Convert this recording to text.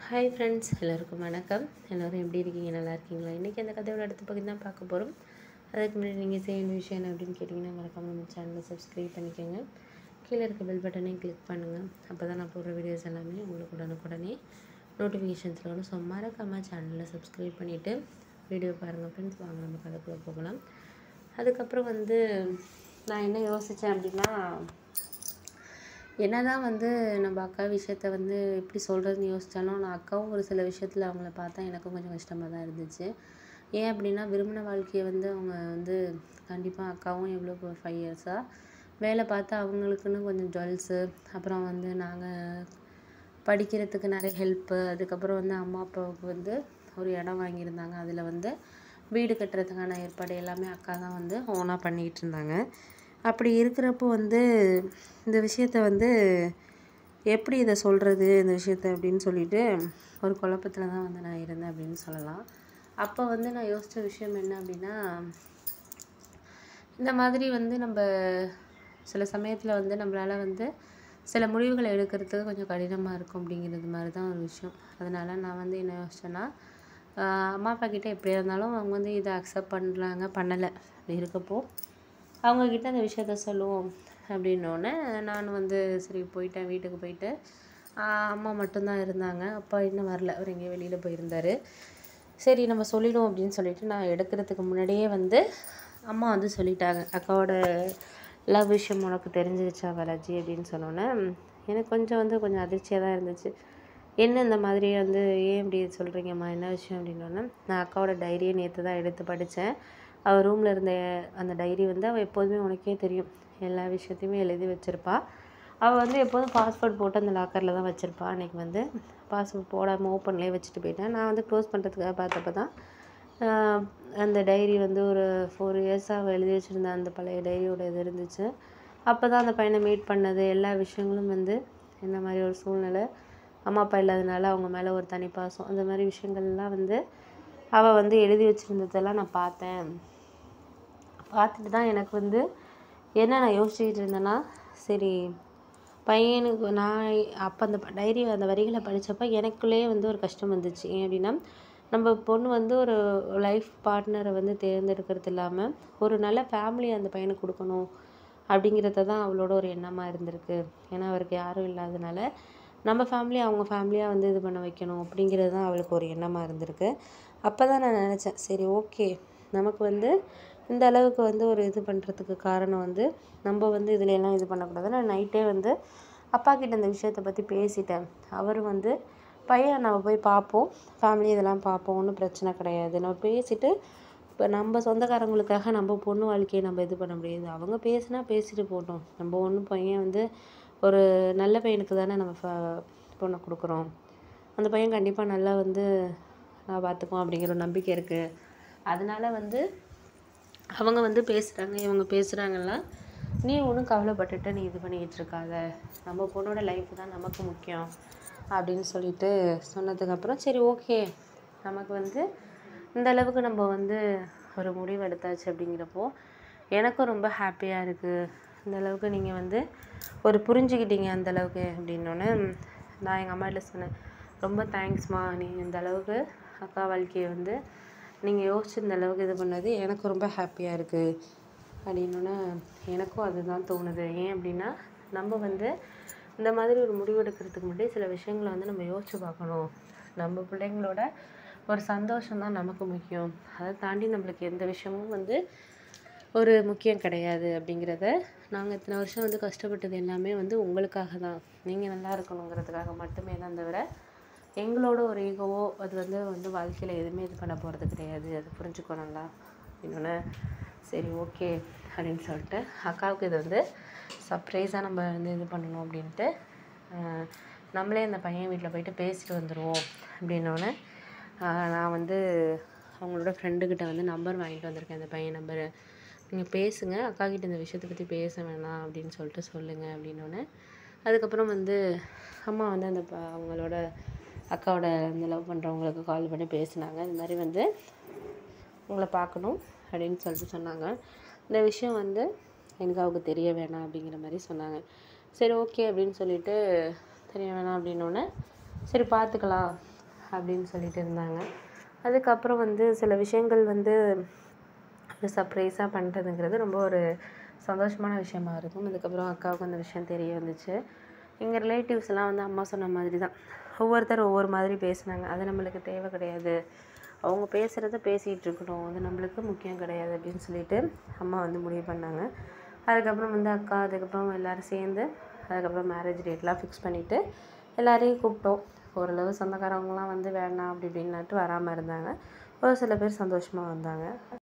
hi friends எல்லோருக்கும் வணக்கம் எல்லோரும் எப்படி இருக்கீங்க நல்லா இருக்கீங்களா இன்றைக்கி அந்த கதையோட அடுத்த பகுதி தான் பார்க்க போகிறோம் அதுக்கு முன்னாடி நீங்கள் செய்ய வேண்டிய விஷயம் என்ன அப்படின்னு கேட்டிங்கன்னா மறக்காமல் நம்ம சேனலை சப்ஸ்கிரைப் பண்ணிக்கோங்க கீழே இருக்க பெல் பட்டனையும் கிளிக் பண்ணுங்கள் அப்போ தான் நான் போடுற வீடியோஸ் எல்லாமே உங்களுக்கு உடனுக்குடனே நோட்டிஃபிகேஷன்ஸில் வரும் ஸோ மறக்காமல் சேனலை சப்ஸ்கிரைப் பண்ணிவிட்டு வீடியோ பாருங்கள் ஃப்ரெண்ட்ஸ் வாங்க நம்ம கதைக்குள்ளே போகலாம் அதுக்கப்புறம் வந்து நான் என்ன யோசித்தேன் அப்படின்னா என்னதான் வந்து நம்ம அக்கா விஷயத்த வந்து எப்படி சொல்கிறதுன்னு யோசித்தாலும் நான் அக்காவும் ஒரு சில விஷயத்தில் அவங்கள பார்த்தா எனக்கும் கொஞ்சம் கஷ்டமாக தான் இருந்துச்சு ஏன் அப்படின்னா விரும்பின வாழ்க்கையை வந்து அவங்க வந்து கண்டிப்பாக அக்காவும் எவ்வளோ ஃபைவ் இயர்ஸாக வேலை பார்த்து அவங்களுக்குன்னு கொஞ்சம் ஜுவல்ஸு அப்புறம் வந்து நாங்கள் படிக்கிறதுக்கு நிறைய ஹெல்ப்பு அதுக்கப்புறம் வந்து அம்மா அப்பாவுக்கு வந்து ஒரு இடம் வாங்கியிருந்தாங்க அதில் வந்து வீடு கட்டுறதுக்கான ஏற்பாடு எல்லாமே அக்கா தான் வந்து ஓனாக பண்ணிக்கிட்டு இருந்தாங்க அப்படி இருக்கிறப்போ வந்து இந்த விஷயத்த வந்து எப்படி இதை சொல்கிறது இந்த விஷயத்த அப்படின்னு சொல்லிட்டு ஒரு குழப்பத்தில் தான் வந்து நான் இருந்தேன் அப்படின்னு சொல்லலாம் அப்போ வந்து நான் யோசித்த விஷயம் என்ன அப்படின்னா இந்த மாதிரி வந்து நம்ம சில சமயத்தில் வந்து நம்மளால் வந்து சில முடிவுகளை எடுக்கிறதுக்கு கொஞ்சம் கடினமாக இருக்கும் அப்படிங்கிறது மாதிரி தான் ஒரு விஷயம் அதனால் நான் வந்து என்ன யோசிச்சேன்னா ஆஹ் அம்மா அப்பா கிட்ட எப்படியா இருந்தாலும் அவங்க வந்து இதை அக்செப்ட் பண்ணுறாங்க பண்ணலை அப்படி இருக்கப்போ அவங்கக்கிட்ட அந்த விஷயத்த சொல்லுவோம் அப்படின்னோடனே நான் வந்து சரி போயிட்டேன் வீட்டுக்கு போயிட்டு ஆஹ் அம்மா மட்டும்தான் இருந்தாங்க அப்பா இன்னும் வரல அவர் எங்கேயோ வெளியில் போயிருந்தார் சரி நம்ம சொல்லிடுவோம் அப்படின்னு சொல்லிட்டு நான் எடுக்கிறதுக்கு முன்னாடியே வந்து அம்மா வந்து சொல்லிட்டாங்க அக்காவோட லவ் விஷயம் உனக்கு தெரிஞ்சிருச்சா பாலாஜி அப்படின்னு சொன்னோன்னே எனக்கு கொஞ்சம் வந்து கொஞ்சம் அதிர்ச்சியாக தான் இருந்துச்சு என்ன இந்த மாதிரி வந்து ஏன் இப்படி சொல்கிறீங்கம்மா என்ன விஷயம் அப்படின்னோடனே நான் அக்காவோட டைரியை நேற்று தான் எடுத்து படித்தேன் அவள் ரூமில் இருந்த அந்த டைரி வந்து அவள் எப்போதுமே உனக்கே தெரியும் எல்லா விஷயத்தையுமே எழுதி வச்சுருப்பா அவள் வந்து எப்போதும் பாஸ்வேர்ட் போட்டு அந்த லாக்கரில் தான் வச்சுருப்பா அன்றைக்கி வந்து பாஸ்வேர்ட் போடாமல் ஓப்பன்லேயே வச்சுட்டு போயிட்டேன் நான் வந்து க்ளோஸ் பண்ணுறதுக்காக பார்த்தப்ப தான் ஆஹ் அந்த டைரி வந்து ஒரு ஃபோர் இயர்ஸாக அவள் எழுதி வச்சுருந்த அந்த பழைய டைரியோட இது இருந்துச்சு அப்போ தான் அந்த பையனை மீட் பண்ணது எல்லா விஷயங்களும் வந்து இந்த மாதிரி ஒரு சூழ்நிலை அம்மா அப்பா இல்லாதனால அவங்க மேலே ஒரு தனி பாசம் அந்த மாதிரி விஷயங்கள்லாம் வந்து அவள் வந்து எழுதி வச்சுருந்ததெல்லாம் நான் பார்த்தேன் பார்த்துட்டு தான் எனக்கு வந்து என்ன நான் யோசிச்சுக்கிட்டு இருந்தேன்னா சரி பையனுக்கு நான் அப்போ அந்த டைரி அந்த வரிகளை படித்தப்ப எனக்குள்ளேயே வந்து ஒரு கஷ்டம் வந்துச்சு ஏன் அப்படின்னா நம்ம பொண்ணு வந்து ஒரு லைஃப் பார்ட்னரை வந்து தேர்ந்தெடுக்கிறது இல்லாமல் ஒரு நல்ல ஃபேமிலி அந்த பையனுக்கு கொடுக்கணும் அப்படிங்கிறத தான் அவளோட ஒரு எண்ணமாக இருந்திருக்கு ஏன்னா அவருக்கு யாரும் இல்லாதனால நம்ம ஃபேமிலி அவங்க ஃபேமிலியாக வந்து இது பண்ண வைக்கணும் அப்படிங்கிறது தான் அவளுக்கு ஒரு எண்ணமாக இருந்திருக்கு அப்போ தான் நான் நினச்சேன் சரி ஓகே நமக்கு வந்து இந்த அளவுக்கு வந்து ஒரு இது பண்ணுறதுக்கு காரணம் வந்து நம்ம வந்து இதுல எல்லாம் இது பண்ணக்கூடாது நான் நைட்டே வந்து அப்பா கிட்ட இந்த விஷயத்தை பற்றி பேசிட்டேன் அவர் வந்து பையன் நம்ம போய் பார்ப்போம் ஃபேமிலி இதெல்லாம் பார்ப்போம் ஒன்றும் பிரச்சனை கிடையாது நம்ம பேசிட்டு இப்போ நம்ம சொந்தக்காரங்களுக்காக நம்ம பொண்ணு வாழ்க்கையை நம்ம இது பண்ண முடியாது அவங்க பேசினா பேசிட்டு போட்டோம் நம்ம ஒன்றும் பையன் வந்து ஒரு நல்ல பையனுக்கு தானே நம்ம ஃப- பொண்ணை கொடுக்குறோம் அந்த பையன் கண்டிப்பாக நல்லா வந்து நான் பார்த்துக்குவோம் அப்படிங்கிற ஒரு நம்பிக்கை இருக்குது அதனால வந்து அவங்க வந்து பேசுகிறாங்க இவங்க பேசுகிறாங்கலாம் நீ ஒன்றும் கவலைப்பட்டுட்டு நீ இது பண்ணிக்கிட்டு இருக்காத நம்ம பொண்ணோட லைஃப் தான் நமக்கு முக்கியம் அப்படின்னு சொல்லிட்டு சொன்னதுக்கப்புறம் சரி ஓகே நமக்கு வந்து இந்த அளவுக்கு நம்ம வந்து ஒரு முடிவு எடுத்தாச்சு அப்படிங்கிறப்போ எனக்கும் ரொம்ப ஹாப்பியாக இருக்குது இந்த அளவுக்கு நீங்கள் வந்து ஒரு புரிஞ்சுக்கிட்டீங்க அந்த அளவுக்கு அப்படின்னோடனே நான் எங்கள் அம்மாட்ட சொன்னேன் ரொம்ப தேங்க்ஸ்மா நீ இந்த அளவுக்கு அக்கா வாழ்க்கையை வந்து நீங்கள் யோசிச்சு இந்த அளவுக்கு இது பண்ணது எனக்கு ரொம்ப ஹாப்பியாக இருக்குது அப்படின்னோடனே எனக்கும் அதுதான் தோணுது ஏன் அப்படின்னா நம்ம வந்து இந்த மாதிரி ஒரு முடிவு எடுக்கிறதுக்கு முன்னாடி சில விஷயங்களை வந்து நம்ம யோசிச்சு பார்க்கணும் நம்ம பிள்ளைங்களோட ஒரு சந்தோஷம் தான் நமக்கு முக்கியம் அதை தாண்டி நம்மளுக்கு எந்த விஷயமும் வந்து ஒரு முக்கியம் கிடையாது அப்படிங்கிறத நாங்கள் இத்தனை வருஷம் வந்து கஷ்டப்பட்டது எல்லாமே வந்து உங்களுக்காக தான் நீங்கள் நல்லா இருக்கணுங்கிறதுக்காக மட்டுமே தான் தவிர எங்களோட ஒரு ஈகோவோ அது வந்து வந்து வாழ்க்கையில் எதுவுமே இது பண்ண போகிறது கிடையாது அது புரிஞ்சுக்கோ நல்லா இன்னொன்று சரி ஓகே அப்படின்னு சொல்லிட்டு அக்காவுக்கு இது வந்து சர்ப்ரைஸாக நம்ம வந்து இது பண்ணணும் அப்படின்ட்டு ஆஹ் நம்மளே அந்த பையன் வீட்டில் போயிட்டு பேசிட்டு வந்துடுவோம் அப்படின்னோடனே நான் வந்து அவங்களோட ஃப்ரெண்டுக்கிட்ட வந்து நம்பர் வாங்கிட்டு வந்திருக்கேன் அந்த பையன் நம்பரு நீங்கள் பேசுங்க அக்கா கிட்ட இந்த விஷயத்தை பற்றி பேச வேணாம் அப்படின்னு சொல்லிட்டு சொல்லுங்கள் அப்படின்னோடனே அதுக்கப்புறம் வந்து அம்மா வந்து அந்த ப- அவங்களோட அக்காவோட அந்த லவ் பண்ணுறவங்களுக்கு கால் பண்ணி பேசினாங்க இந்த மாதிரி வந்து உங்களை பார்க்கணும் அப்படின்னு சொல்லிட்டு சொன்னாங்க இந்த விஷயம் வந்து எனக்கு அவங்க தெரிய வேணாம் அப்படிங்கிற மாதிரி சொன்னாங்க சரி ஓகே அப்படின்னு சொல்லிட்டு தெரிய வேணாம் அப்படின்னோடனே சரி பார்த்துக்கலாம் அப்படின்னு சொல்லிட்டு இருந்தாங்க அதுக்கப்புறம் வந்து சில விஷயங்கள் வந்து ஒரு சர்ப்ரைஸாக பண்ணுறதுங்கிறது ரொம்ப ஒரு சந்தோஷமான விஷயமா இருக்கும் அதுக்கப்புறம் அக்காவுக்கு அந்த விஷயம் தெரிய வந்துச்சு எங்கள் ரிலேட்டிவ்ஸ்லாம் வந்து அம்மா சொன்ன மாதிரி தான் ஒவ்வொருத்தர் ஒவ்வொரு மாதிரி பேசுனாங்க அது நம்மளுக்கு தேவை கிடையாது அவங்க பேசுகிறத பேசிகிட்டு இருக்கட்டும் அது நம்மளுக்கு முக்கியம் கிடையாது அப்படின்னு சொல்லிட்டு அம்மா வந்து முடிவு பண்ணாங்க அதுக்கப்புறம் வந்து அக்கா அதுக்கப்புறம் எல்லோரும் சேர்ந்து அதுக்கப்புறம் மேரேஜ் டேட்லாம் ஃபிக்ஸ் பண்ணிவிட்டு எல்லாரையும் கூப்பிட்டோம் ஓரளவு சொந்தக்காரவங்களாம் வந்து வேண்டாம் அப்படி இப்படின்னுட்டு வராமல் இருந்தாங்க ஒரு சில பேர் சந்தோஷமாக வந்தாங்க